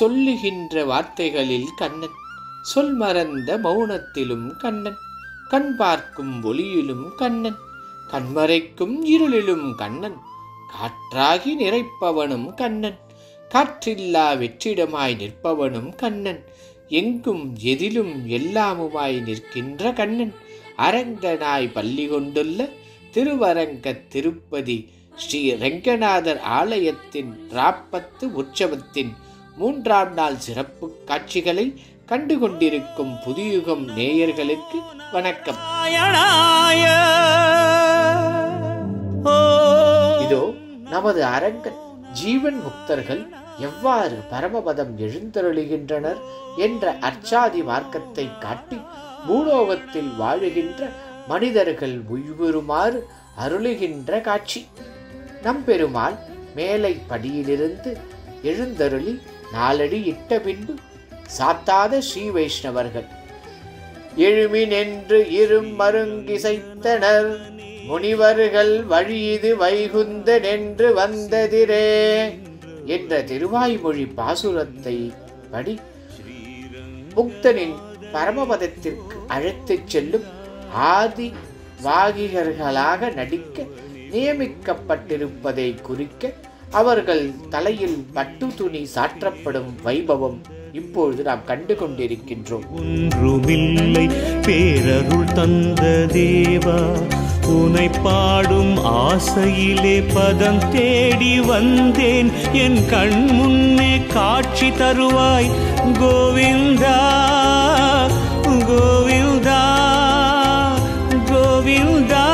சொல்லுகின்ற வார்த்தைகளில் கண்ணன் சொல் மறந்த மௌனத்திலும் கண்ணன் கண் பார்க்கும் ஒளியிலும் கண்ணன் கண்மறைக்கும் இருளிலும் கண்ணன் காற்றாகி நிறைப்பவனும் கண்ணன் காற்றில்லா வெற்றிடமாய் நிற்பவனும் கண்ணன் எங்கும் எதிலும் எல்லாமுமாய் நிற்கின்ற கண்ணன் அரங்கனாய் பள்ளி கொண்டுள்ள திருவரங்க திருப்பதி ஸ்ரீ ரெங்கநாதர் ஆலயத்தின் ராப்பத்து உற்சவத்தின் மூன்றாம் நாள் சிறப்பு காட்சிகளை கண்டு கொண்டிருக்கும் புதியுகம் நேயர்களுக்கு வணக்கம் நாராயணாய ஓ இதோ நமது அரங்கன் ஜீவன் முக்தர்கள் எவ்வாறு பரமபதம் எழுந்தருளுகின்றனர் என்ற அர்ச்சாதி மார்க்கத்தை காட்டி பூலோகத்தில் வாழுகின்ற மனிதர்கள் உய்வுறுமாறு அருளுகின்ற காட்சி நம்பெருமாள் மேலை படியிலிருந்து எழுந்தருளி நாலடி இட்ட பின்பு சாத்தாத ஸ்ரீ வைஷ்ணவர்கள் எழுமின் என்று இரும் மருங்கிசைத்தனர் முனிவர்கள் வழியிது வைகுந்தன் என்று வந்ததிரே என்ற திருவாய்மொழி பாசுரத்தை படி முக்தனின் பரமபதத்திற்கு அழைத்துச் செல்லும் ஆதி வாகிகர்களாக நடிக்க நியமிக்கப்பட்டிருப்பதை குறிக்க அவர்கள் தலையில் பட்டு துணி சாற்றப்படும் வைபவம் இப்பொழுது நாம் கண்டு கொண்டிருக்கின்றோம் ஒன்றுமில்லை பேரருள் தந்த தேவா உனை பாடும் ஆசையிலே பதம் தேடி வந்தேன் என் கண் முன்னே காட்சி தருவாய் கோவிந்தா கோவிந்தா கோவிந்தா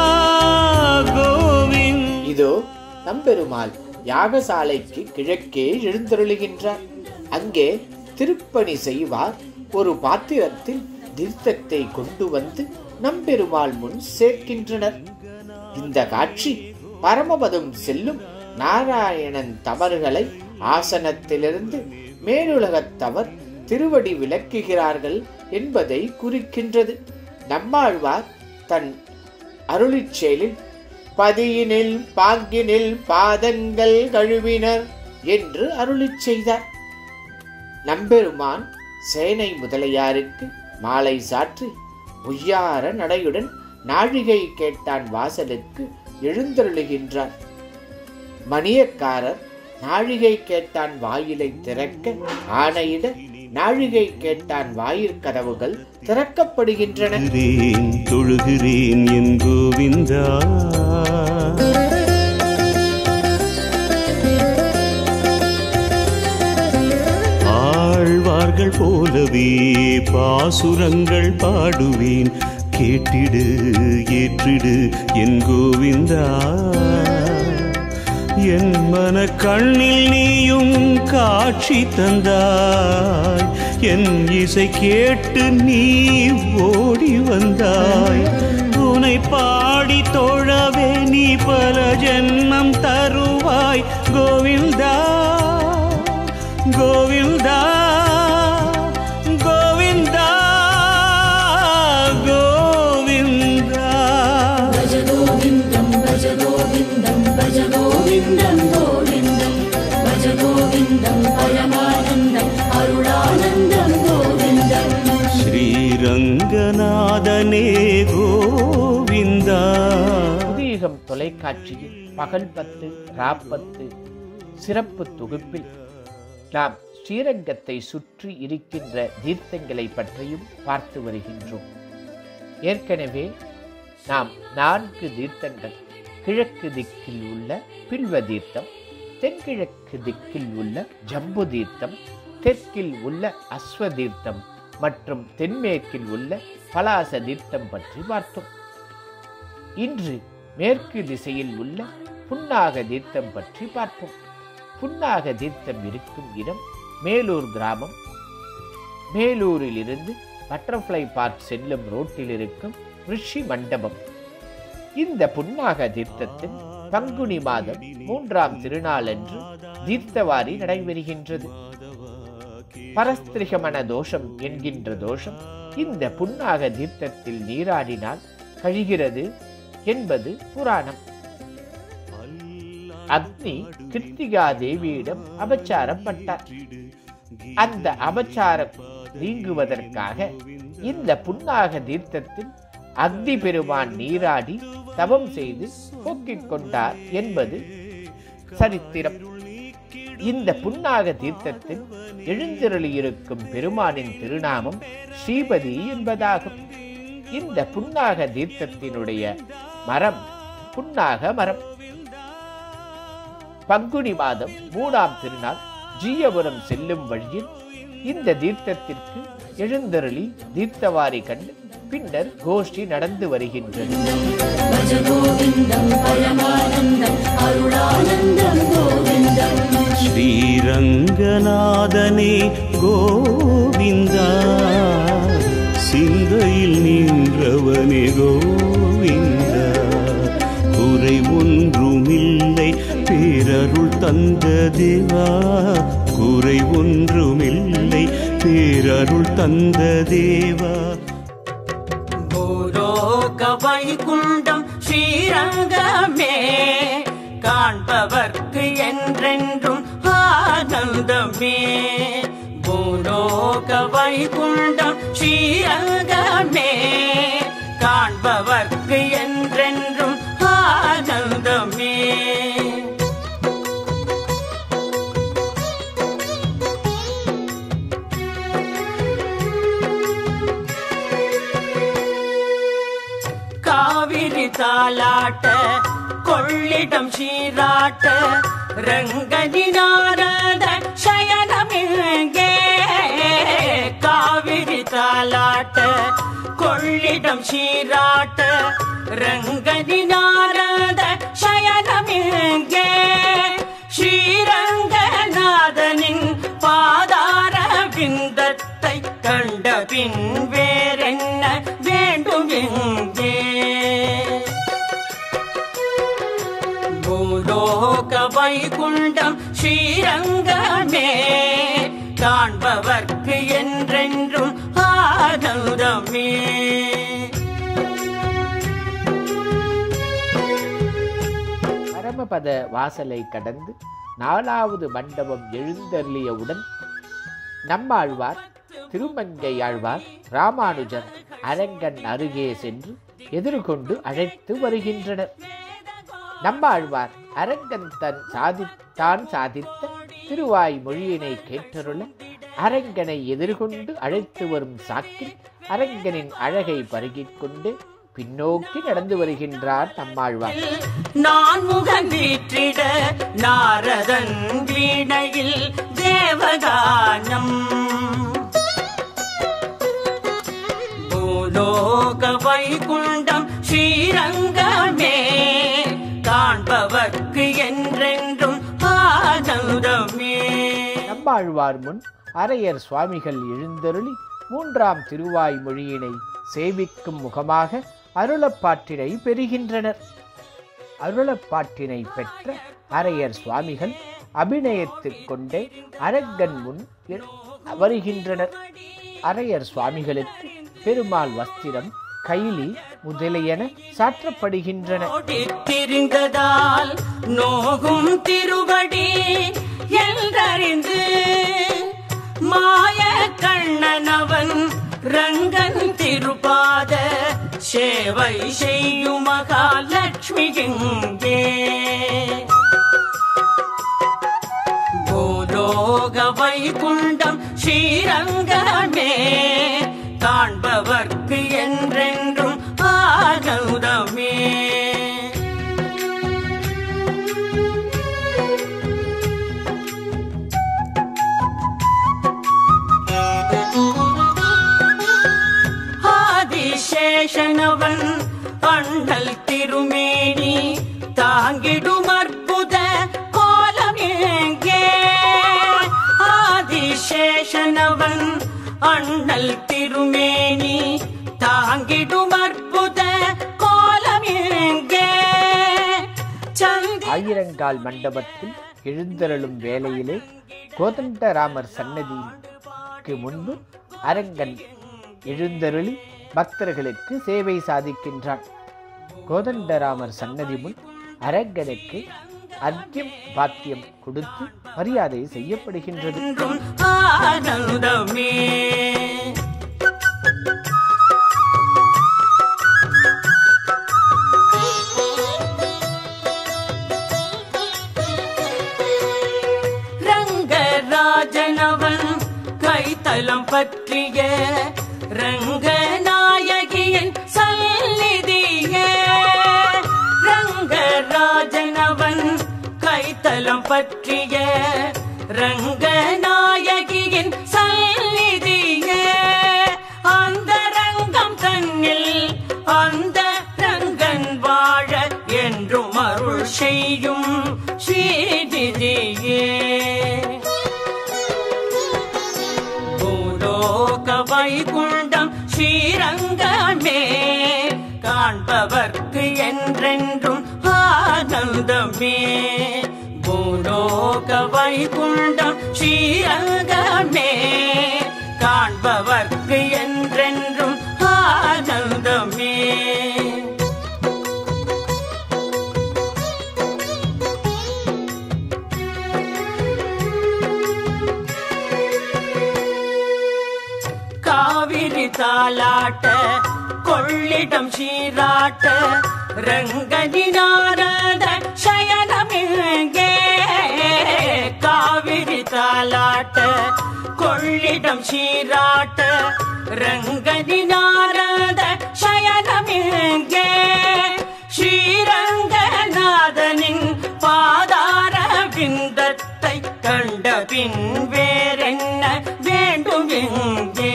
கோவிந்த் இதோ நம்பெருமாள் யாகசாலைக்கு கிழக்கே எழுந்தருளுகின்றார் அங்கே திருப்பணி செய்வார் ஒரு பாத்திரத்தில் தீர்த்தத்தை கொண்டு வந்து நம்பெருமாள் முன் சேர்க்கின்றனர் இந்த காட்சி பரமபதம் செல்லும் நாராயணன் தவறுகளை ஆசனத்திலிருந்து மேலுலகத்தவர் திருவடி விளக்குகிறார்கள் என்பதை குறிக்கின்றது நம்மாழ்வார் தன் அருளிச் செயலில் பதியினில் பாங்கினில் பாதங்கள் கழுவினர் என்று அருளிச் செய்தார் நம்பெருமான் சேனை முதலியாருக்கு மாலை சாற்றி உய்யார நடையுடன் நாழிகை கேட்டான் வாசலுக்கு எழுந்தருளுகின்றார் மணியக்காரர் நாழிகை கேட்டான் வாயிலை திறக்க ஆணையிட நாழிகை கேட்டான் வாயிற்கதவுகள் திறக்கப்படுகின்றன தொழுகிறேன் தொழுகிறேன் என் கோவிந்தா ஆழ்வார்கள் போலவே பாசுரங்கள் பாடுவேன் கேட்டிடு ஏற்றிடு என் கோவிந்தா என் மன கண்ணில் நீயும் காட்சி தந்தாய் என் இசை கேட்டு நீ ஓடி வந்தாய் உனை பாடி தொழவே நீ பல ஜென்மம் தருவாய் கோவிந்தா கோவிந்தா கோவிந்தா கோவிந்தா భజ గోవిందం భజ గోవిందం భజ గోవిందం గోవిందం భజ గోవిందం పరమానందం అరుణానందం గోవిందం ஸ்ரீரங்கநாதனே கோவிந்தா புதியகம் தொலைக்காட்சியில் பகல் பத்து ராப்பத்து சிறப்பு தொகுப்பில் நாம் ஸ்ரீரங்கத்தை சுற்றி இருக்கின்ற தீர்த்தங்களை பற்றியும் பார்த்து வருகின்றோம் ஏற்கனவே நாம் நான்கு தீர்த்தங்கள் கிழக்கு திக்கில் உள்ள பில்வ தீர்த்தம் தென்கிழக்கு திக்கில் உள்ள ஜம்பு தீர்த்தம் தெற்கில் உள்ள அஸ்வ தீர்த்தம் மற்றும் தென்மேற்கில் உள்ள பலாச தீர்த்தம் பற்றி பார்த்தோம் இன்று மேற்கு திசையில் உள்ள புன்னாக தீர்த்தம் பற்றி பார்ப்போம் புன்னாக தீர்த்தம் இருக்கும் இடம் மேலூர் கிராமம் மேலூரிலிருந்து பட்டர்ஃப்ளை பார்க் செல்லும் ரோட்டில் இருக்கும் ரிஷி மண்டபம் இந்த புன்னாக தீர்த்தத்தில் பங்குனி மாதம் மூன்றாம் திருநாளன்று தீர்த்தவாரி நடைபெறுகின்றது பரஸ்திரிகமன தோஷம் என்கின்ற தோஷம் இந்த புன்னாக தீர்த்தத்தில் நீராடினால் கழிகிறது என்பது புராணம் அக்னி கிருத்திகா தேவியிடம் அபச்சாரப்பட்டார் அந்த அபச்சாரம் நீங்குவதற்காக இந்த புன்னாக தீர்த்தத்தில் அக்னி பெருமான் நீராடி தவம் செய்து போக்கிக் கொண்டார் என்பது சரித்திரம் இந்த புன்னாக தீர்த்தத்தில் எழுந்தருளியிருக்கும் பெருமானின் திருநாமம் ஸ்ரீபதி என்பதாகும் இந்த புன்னாக தீர்த்தத்தினுடைய மரம் புன்னாக மரம் பங்குனி மாதம் மூணாம் திருநாள் ஜீயபுரம் செல்லும் வழியில் இந்த தீர்த்தத்திற்கு எழுந்தருளி தீர்த்தவாரி கண்டு பின்னர் கோஷ்டி நடந்து வருகின்றது भज गोविन्दं परमानन्दम् अरुणानन्दं गोविन्दम् ஸ்ரீரங்கநாதனே கோவிந்தா சிந்தையில் நின்றவனே கோவிந்தா குறை ஒன்றுமில்லை பேரருள் தந்த தேவா குறை ஒன்றுமில்லை பேரருள் தந்த தேவா பூலோக வைகுண்டம் ஸ்ரீரங்கமே காண்பவர்க்கு என்றென்றும் ஆனந்தமே பூலோக வைகுண்டம் ஸ்ரீரங்கமே காண்பவர்க்கு என்றென்றும் ஆனந்தமே காவிரி தாலாட்ட கொள்ளிடம் சீராட்ட ரங்கனி நாரத சயனமிங்கே காவிரி தாலாட்ட கொள்ளிடம் சீராட்ட ரங்கனி நாரத சயனமிங்கே ஸ்ரீரங்கநாதனின் பாதார விந்தத்தை கண்ட பின் வேறென்ன வேண்டும் எங்கே பூலோக வைகுண்டம் ஸ்ரீரங்கமே காண்பவர்க்கு என்றென்றும் ஆனந்தமே பரமபத வாசலை கடந்து நாலாவது மண்டபம் எழுந்தருளியவுடன் நம்மாழ்வார் திருமங்கை ஆழ்வார் ராமானுஜர் அரங்கன் அருகே சென்று எதிர்கொண்டு அழைத்து வருகின்றனர் நம்மாழ்வார் அரங்கன் தன் சாதித்தான் சாதித்த திருவாய் மொழியினை கேட்டருள அரங்கனை எதிர்கொண்டு அழைத்து வரும் சாக்கில் அரங்கனின் அழகை பருகிக் கொண்டு பின்னோக்கி நடந்து வருகின்றார் நம்மாழ்வார் நான் முகம் வீற்றிட நாரதன் வீணையில் தேவகானம் பூலோக வைகுண்டம் ஸ்ரீரங்கமே காண்பவர்க்கு என்றென்றும் ஆனந்தமே நம்மாழ்வார் முன் அரையர் சுவாமிகள் எழுந்தருளி மூன்றாம் திருவாய் மொழியினை சேவிக்கும் முகமாக அருளப்பாட்டினை பெறுகின்றனர் அருளப்பாட்டினை பெற்ற அரையர் சுவாமிகள் அபிநயித்துக் கொண்டே அரங்கன் முன் எ- வருகின்றனர் அரையர் சுவாமிகளுக்கு பெருமாள் வஸ்திரம் கைலி முதலியன சாற்றப்படுகின்றன ஓடித் திரிந்ததால் நோகும் திருவடி என்றறிந்து மாய கண்ணனவன் ரங்கன் திருபாத சேவை செய்யும் மகாலட்சுமி எங்கே பூலோக வைகுண்டம் ஸ்ரீரங்கமே காண்பவர்க்கு என்றென்றும் ஆனந்தமே ஆதிசேஷனவன் அண்ணல் திருமேனி தாங்கிடும் அற்புத கோலம் எங்கே ஆதிசேஷனவன் அண்ணல் திருமேனி தாங்கிடும் அற்புத கோலம் எங்கே சந்தி ஆயிரங்கால் மண்டபத்தில் எழுந்தருளும் வேளையிலே கோதண்டராமர் சன்னதிக்கு முன்பு அரங்கன் எழுந்தருளி பக்தர்களுக்கு சேவை சாதிக்கின்றான் கோதண்டராமர் சன்னதி முன் அரங்கனுக்கு அர்க்கியம் பாத்தியம் கொடுத்து மரியாதை செய்யப்படுகின்றது என்றும் ஆனந்தமே ரங்கராஜனவன் கைத்தலம் பற்றிய ரங்கநாயகியின் சந்நிதியே ரங்கராஜனவன் கைத்தலம் பற்றிய ரங்கநாயகியின் சந்நிதியே அந்த ரங்கம் தன்னில் அந்த ரங்கன் வாழ என்றும் அருள் செய்யும் ஸ்ரீநிதியே பூலோக வைகுண்டம் ஸ்ரீரங்கமே காண்பவர்க்கு என்றென்றும் ஆனந்தமே பூலோக வைகுண்டம் ஸ்ரீரங்கமே காண்பவர்க்கு என்றென்றும் ஆனந்தமே காவிரி தாலாட்ட கொள்ளிடம் சீராட்ட ரங்கனி நாரத சயனமிங்கே காவிரி தாலாட்ட கொள்ளிடம் சீராட்ட ரங்கனி நாரத சயனமிங்கே ஸ்ரீரங்கநாதனின் பாதார விந்தத்தை கண்ட பின் வேறென்ன வேண்டும் எங்கே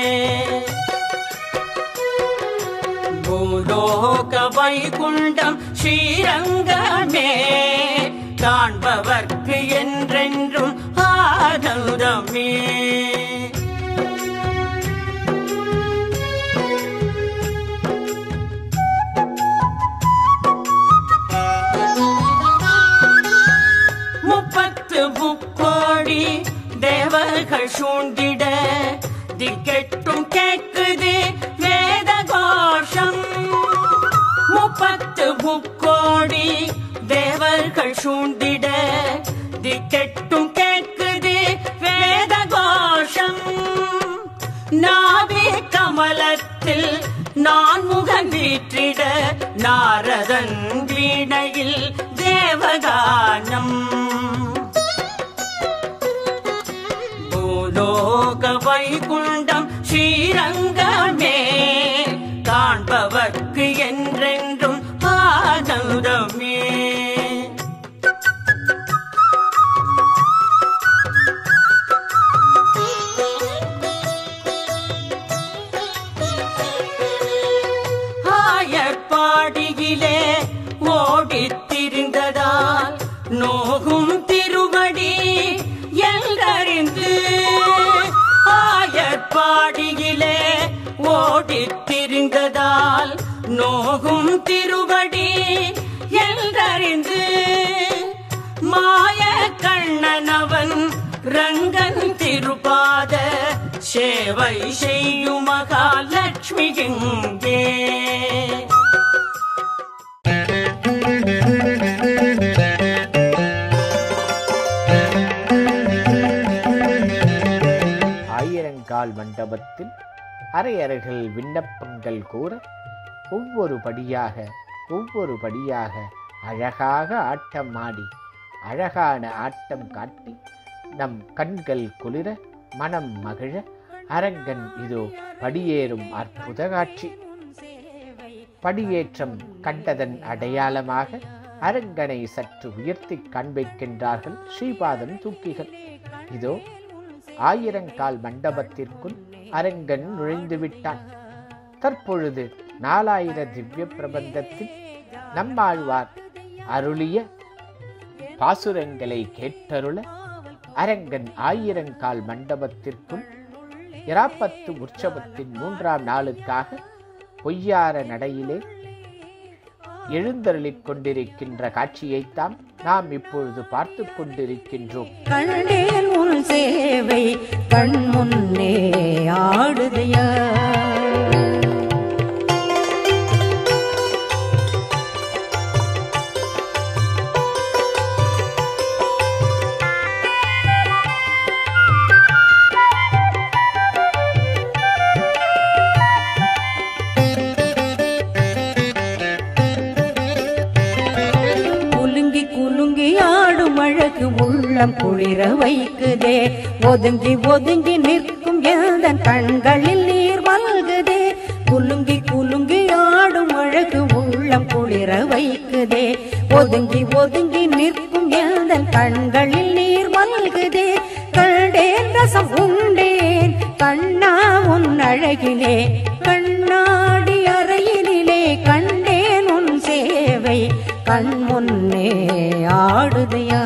பூலோக வைகுண்டம் ஸ்ரீரங்கமே காண்பவர்க்கு என்றென்றும் ஆனந்தமே முப்பத்து முக்கோடி தேவர்கள் சூழ்ந்திட திக்கெட்டும் கேட்குது வேத கோஷம் முப்பத்து முக்கோடி தேவர்கள் சூழ்ந்திட திக்கெட்டும் கேட்குது வேத கோஷம் நாவே கமலத்தில் நான் முகம் வீற்றிட நாரதன் வீணையில் தேவகானம் பூலோக வைகுண்டம் ஸ்ரீரங்கமே காண்பவர்க்கு என்றென்றும் ஆனந்தமே ஆயர்பாடியிலே ஓடித் திரிந்ததால் நோகும் திருவடி எல்லறிந்து ஆயர்பாடியிலே ஓடித் திரிந்ததால் நோகும் திருவடி எல்லறிந்து மாய கண்ணனவன் ரங்கன் திருபாத சேவை செய்யும் மகாலட்சுமி எங்கே ஆயிரங்கால் மண்டபத்தில் அரையறைகள் விண்ணப்பங்கள் கூற ஒவ்வொரு படியாக ஒவ்வொரு படியாக அழகாக ஆட்டம் ஆடி அழகான ஆட்டம் காட்டி நம் கண்கள் குளிர மனம் மகிழ அரங்கன் இதோ படியேறும் அற்புத காட்சி படியேற்றம் கண்டதன் அடையாளமாக அரங்கனை சற்று உயர்த்தி காண்பிக்கின்றார்கள் ஸ்ரீபாதம் தூக்கிகள் இதோ ஆயிரங்கால் மண்டபத்திற்குள் அரங்கன் நுழைந்து விட்டான் தற்பொழுது நாலாயிர திவ்ய பிரபந்தத்தில் நம்மாழ்வார் அருளிய பாசுரங்களை கேட்டருள அரங்கன் ஆயிரங்கால் மண்டபத்திற்குள் இராப்பத்து உற்சவத்தின் மூன்றாம் நாளுக்காக பொய்யார நடையிலே எழுந்தருளிக் கொண்டிருக்கின்ற காட்சியைத்தான் நாம் இப்பொழுது பார்த்து கொண்டிருக்கின்றோம் கண்டேன் உன் சேவை கண் முன்னே ஆடுதையா உள்ளம் குளிர வைக்குதே ஒதுங்கி ஒதுங்கி நிற்கும் எந்த கண்களில் நீர் மல்குதே குலுங்கி குலுங்கி ஆடும் அழகு உள்ளம் குளிர வைக்குதே ஒதுங்கி ஒதுங்கி நிற்கும் எந்த கண்களில் நீர் மல்குதே கண்டேன் ரசம் உண்டேன் கண்ணா உன் அழகிலே கண்ணாடி அறையினிலே கண்டேன் உன் சேவை கண் முன்னே ஆடுதையா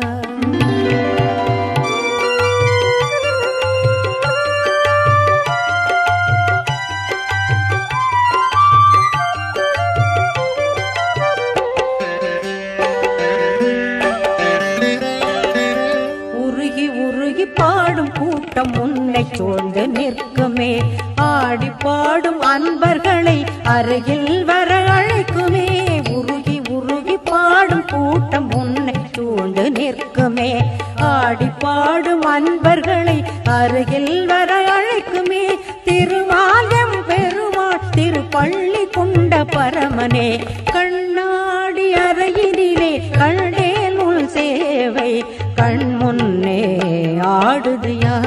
உருகி உருகி பாடும் கூட்டம் உன்னை சூழ்ந்து நிற்குமே ஆடி பாடும் அன்பர்களை அருகில் வர அழைக்குமே உருகி உருகி பாடும் கூட்டம் உன்னை சூழ்ந்து நிற்குமே ஆடி பாடும் அன்பர்களை அருகில் வர அழைக்குமே திருமாலம் பெருமாள் திருப்பள்ளி கொண்ட பரமனே கண்ணாடி அறையினிலே கண்டேன் உள் சேவை கண் முன்னே ஆடுதியா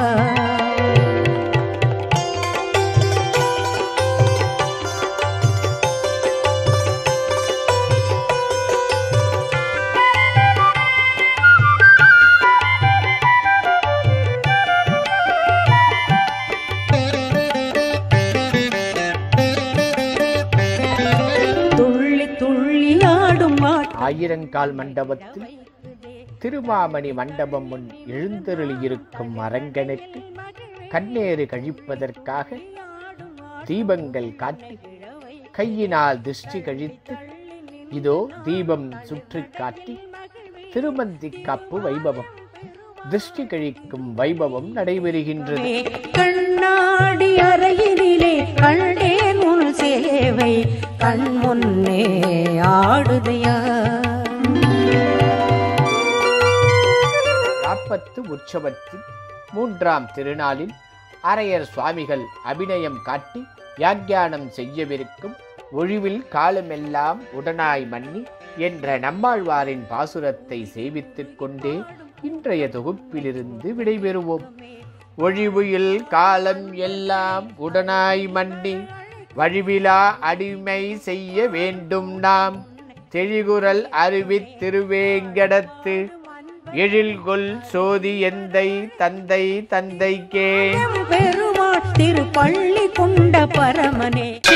துள்ளி துள்ளி ஆடும் ஆட்டம் ஆயிரங்கால் மண்டபத்தில் திருமாமணி மண்டபம் முன் எழுந்தருளியிருக்கும் அரங்கனுக்கு கண்ணேறு கழிப்பதற்காக தீபங்கள் காட்டி கையினால் திருஷ்டி கழித்து இதோ தீபம் சுற்றி காட்டி திருமந்தி காப்பு வைபவம் திருஷ்டி கழிக்கும் வைபவம் நடைபெறுகின்றது கண்ணாடி அறையினிலே கண்டேன் உன் சேவை கண் முன்னே ஆடுதையா காப்பத்து உற்சவத்தின் மூன்றாம் திருநாளில் அரையர் சுவாமிகள் அபிநயம் காட்டி வியாக்கியானம் செய்யவிருக்கும் ஒழிவில் காலமெல்லாம் உடனாய் மன்னி என்ற நம்மாழ்வாரின் பாசுரத்தை சேவித்துக் கொண்டே இன்றைய தொகுப்பிலிருந்து விடைபெறுவோம் ஒழிவுயில் காலம் எல்லாம் உடனாய் மன்னி வழிவிலா அடிமை செய்ய வேண்டும் நாம் தெளிகுரல் அருவித் திருவேங்கடத்து எழில்கொள் சோதி எந்தை தந்தை தந்தைக்கே பெருமாள் திருப்பள்ளி கொண்ட பரமனே